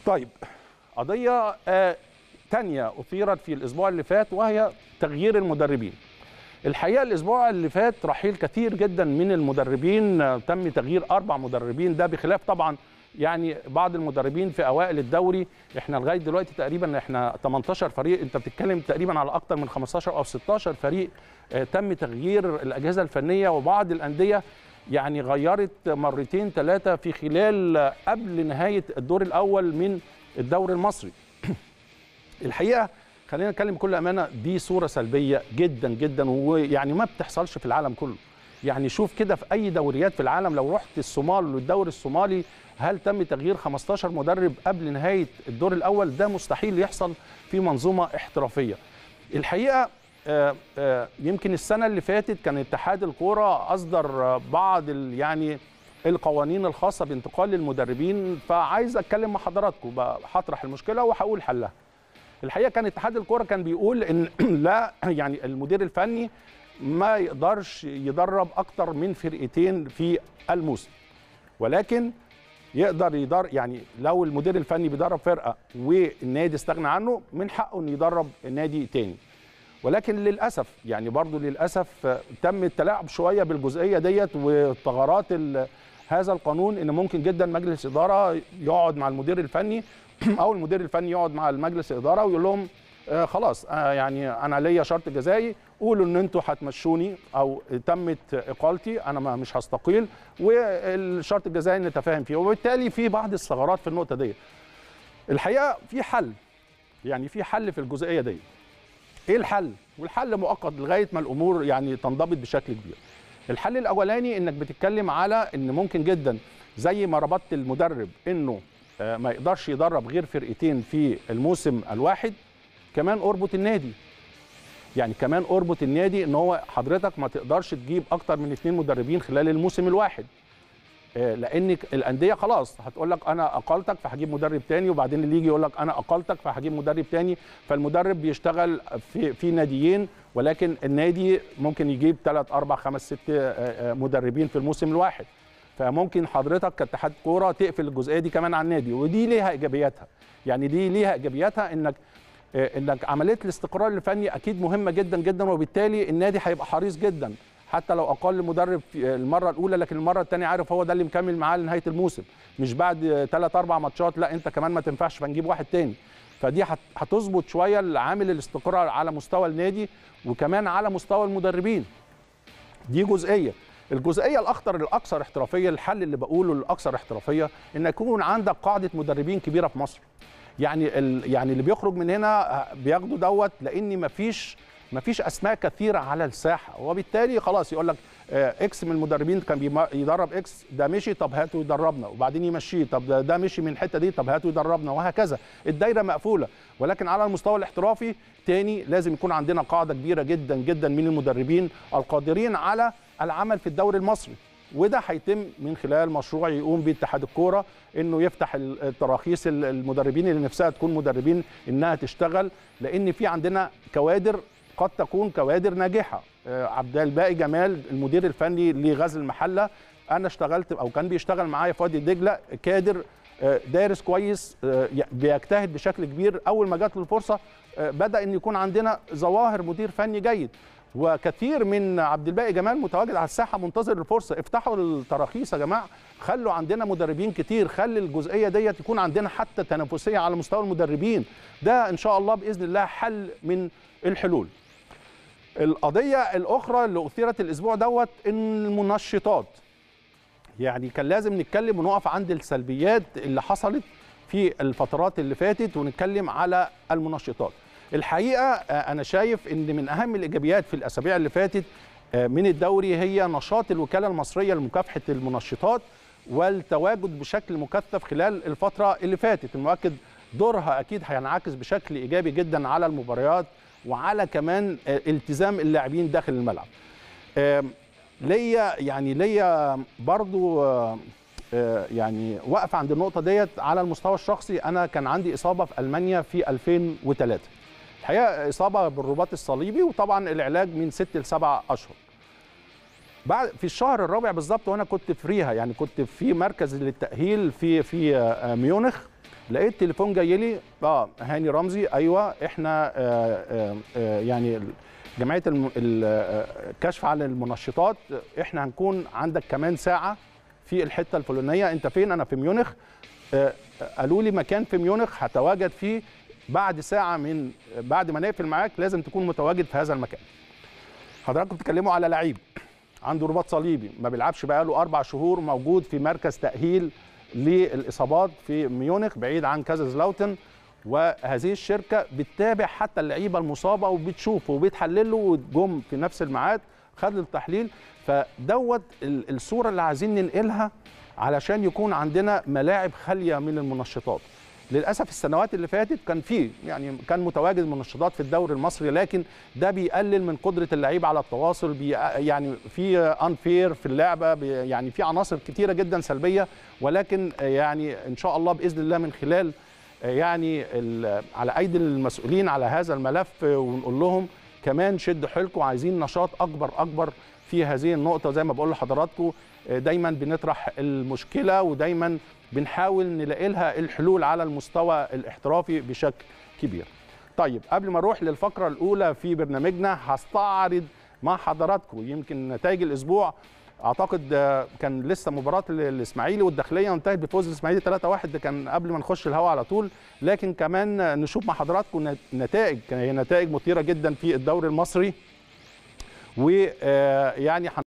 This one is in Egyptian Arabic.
طيب قضيه آه تانية اثيرت في الاسبوع اللي فات وهي تغيير المدربين الحقيقه الاسبوع اللي فات رحيل كثير جدا من المدربين آه، تم تغيير اربع مدربين ده بخلاف طبعا يعني بعض المدربين في اوائل الدوري احنا لغايه دلوقتي تقريبا احنا 18 فريق انت بتتكلم تقريبا على اكتر من 15 او 16 فريق آه، تم تغيير الاجهزه الفنيه وبعض الانديه يعني غيرت مرتين ثلاثه في خلال آه، قبل نهايه الدور الاول من الدوري المصري الحقيقه خلينا نتكلم بكل امانه دي صوره سلبيه جدا جدا ويعني ما بتحصلش في العالم كله يعني شوف كده في اي دوريات في العالم لو رحت الصومال والدوري الصومالي هل تم تغيير 15 مدرب قبل نهايه الدور الاول ده مستحيل يحصل في منظومه احترافيه الحقيقه آه، آه، يمكن السنه اللي فاتت كان اتحاد الكوره اصدر آه، بعض ال- يعني القوانين الخاصه بانتقال المدربين فعايز اتكلم مع حضراتكم بقى هطرح المشكله وهقول حلها الحقيقه كان اتحاد الكوره كان بيقول ان لا يعني المدير الفني ما يقدرش يدرب اكتر من فرقتين في الموسم ولكن يقدر يدرب يعني لو المدير الفني بيدرب فرقه والنادي استغنى عنه من حقه انه يدرب نادي تاني ولكن للاسف يعني برضو للاسف آه، تم التلاعب شويه بالجزئيه ديت وثغرات ال- هذا القانون ان ممكن جدا مجلس اداره يقعد مع المدير الفني او المدير الفني يقعد مع المجلس الاداره ويقول لهم آه خلاص آه يعني انا ليا شرط جزائي قولوا ان انتوا هتمشوني او تمت اقالتي انا ما مش هستقيل والشرط الجزائي نتفاهم فيه وبالتالي في بعض الثغرات في النقطه دي الحقيقه في حل يعني في حل في الجزئيه دي ايه الحل والحل مؤقت لغايه ما الامور يعني تنضبط بشكل كبير الحل الاولاني انك بتتكلم على ان ممكن جدا زي ما ربطت المدرب انه آه، ما يقدرش يدرب غير فرقتين في الموسم الواحد كمان اربط النادي يعني كمان اربط النادي ان هو حضرتك ما تقدرش تجيب اكتر من اثنين مدربين خلال الموسم الواحد آه، لان الانديه خلاص هتقول لك انا اقالتك فهجيب مدرب تاني وبعدين اللي يجي يقول لك انا اقالتك فهجيب مدرب تاني فالمدرب بيشتغل في في ناديين ولكن النادي ممكن يجيب ثلاث اربع خمس ست آه، آه، مدربين في الموسم الواحد فممكن حضرتك كاتحاد كوره تقفل الجزئيه دي كمان على النادي ودي ليها ايجابياتها يعني دي ليها ايجابياتها انك آه، انك عمليه الاستقرار الفني اكيد مهمه جدا جدا وبالتالي النادي هيبقى حريص جدا حتى لو اقل مدرب في المره الاولى لكن المره الثانيه عارف هو ده اللي مكمل معاه لنهايه الموسم مش بعد ثلاث اربع ماتشات لا انت كمان ما تنفعش فنجيب واحد تاني فدي هت- هتظبط شويه عامل الاستقرار على مستوى النادي وكمان على مستوى المدربين دي جزئيه الجزئيه الاخطر الاكثر احترافيه الحل اللي بقوله الاكثر احترافيه ان يكون عندك قاعده مدربين كبيره في مصر يعني ال يعني اللي بيخرج من هنا بياخدوا دوت لان مفيش مفيش اسماء كثيره على الساحه وبالتالي خلاص يقول لك آه، اكس من المدربين كان بيما- يدرب اكس ده مشي طب هاتوا يدربنا وبعدين يمشيه طب ده, ده مشي من الحته دي طب هاتوا يدربنا وهكذا الدايره مقفوله ولكن على المستوى الاحترافي تاني لازم يكون عندنا قاعده كبيره جدا جدا من المدربين القادرين على العمل في الدوري المصري وده هيتم من خلال مشروع يقوم به اتحاد الكوره انه يفتح ال- التراخيص ال- المدربين اللي نفسها تكون مدربين انها تشتغل لان في عندنا كوادر قد تكون كوادر ناجحه آه، عبد الباقي جمال المدير الفني لغزل المحله انا اشتغلت او كان بيشتغل معايا في وادي دجله كادر آه، دارس كويس آه، ي- بيجتهد بشكل كبير اول ما جات له الفرصه آه، بدا ان يكون عندنا ظواهر مدير فني جيد وكثير من عبد الباقي جمال متواجد على الساحه منتظر الفرصه افتحوا التراخيص يا جماعه خلوا عندنا مدربين كتير خلي الجزئيه ديت يكون عندنا حتى تنافسيه على مستوى المدربين ده ان شاء الله باذن الله حل من الحلول القضيه الاخرى اللي اثيرت الاسبوع دوت المنشطات يعني كان لازم نتكلم ونقف عند السلبيات اللي حصلت في الفترات اللي فاتت ونتكلم على المنشطات الحقيقه آه، انا شايف ان من اهم الايجابيات في الاسابيع اللي فاتت آه، من الدوري هي نشاط الوكاله المصريه لمكافحه المنشطات والتواجد بشكل مكثف خلال الفتره اللي فاتت المؤكد دورها اكيد هينعكس بشكل ايجابي جدا على المباريات وعلى كمان آه، التزام اللاعبين داخل الملعب آم، ليا يعني ليا برضو آه، آه، يعني واقف عند النقطه ديت على المستوى الشخصي انا كان عندي اصابه في المانيا في 2003 الحقيقه اصابه بالرباط الصليبي وطبعا العلاج من ست لسبع اشهر بعد في الشهر الرابع بالظبط وانا كنت فريها يعني كنت في مركز للتاهيل في في آه، ميونخ لقيت تليفون جاي لي اه هاني رمزي ايوه احنا آه آه آه يعني جمعيه الم- ال- آه، الكشف عن المنشطات احنا هنكون عندك كمان ساعه في الحته الفلانيه انت فين انا في ميونخ آه، قالوا لي مكان في ميونخ هتواجد فيه بعد ساعه من بعد ما نقفل معاك لازم تكون متواجد في هذا المكان حضراتكم بتتكلموا على لعيب عنده رباط صليبي ما بيلعبش بقاله اربع شهور موجود في مركز تاهيل للاصابات في ميونخ بعيد عن كازازلاوتن وهذه الشركه بتتابع حتى اللعيبه المصابه وبتشوفه وبتحلله وجم في نفس الميعاد خد التحليل فدوت ال- الصوره اللي عايزين ننقلها علشان يكون عندنا ملاعب خاليه من المنشطات للاسف السنوات اللي فاتت كان في يعني كان متواجد منشطات في الدوري المصري لكن ده بيقلل من قدره اللعيب على التواصل بي يعني في انفير في اللعبه بي يعني في عناصر كتيره جدا سلبيه ولكن يعني ان شاء الله باذن الله من خلال يعني ال- على ايدي المسؤولين على هذا الملف ونقول لهم كمان شدوا حيلكم عايزين نشاط اكبر اكبر في هذه النقطه زي ما بقول لحضراتكم دايما بنطرح المشكله ودايما بنحاول نلاقي لها الحلول على المستوى الاحترافي بشكل كبير. طيب قبل ما نروح للفقره الاولى في برنامجنا هستعرض مع حضراتكم يمكن نتائج الاسبوع اعتقد آه، كان لسه مباراه ال- الاسماعيلي والداخليه وانتهت بفوز الاسماعيلي 3-1 ده كان قبل ما نخش الهواء على طول لكن كمان آه، نشوف مع حضراتكم نت- نتائج كان هي نتائج مثيره جدا في الدوري المصري ويعني